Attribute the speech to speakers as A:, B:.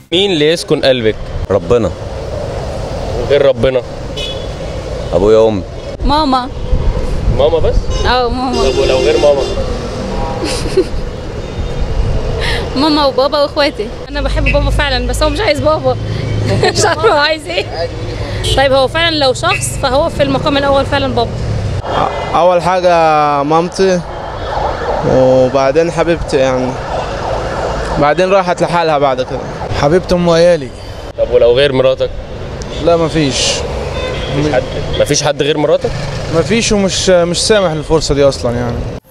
A: مين اللي يسكن قلبك
B: ربنا
A: وغير ربنا
B: ابويا وامي
C: ماما
A: ماما بس
C: اه ماما
A: طب ولو غير ماما
C: ماما وبابا واخواتي
D: انا بحب بابا فعلا بس هو مش عايز بابا مش عارفه هو عايز ايه طيب هو فعلا لو شخص فهو في المقام الاول فعلا بابا
E: اول حاجه مامتي وبعدين حبيبتي يعني بعدين راحت لحالها بعد كده
F: حبيبة ام عيالي
A: طب ولو غير مراتك
F: لا مفيش
A: مفيش حد مفيش حد غير مراتك
F: مفيش ومش مش سامح الفرصة دي اصلا يعني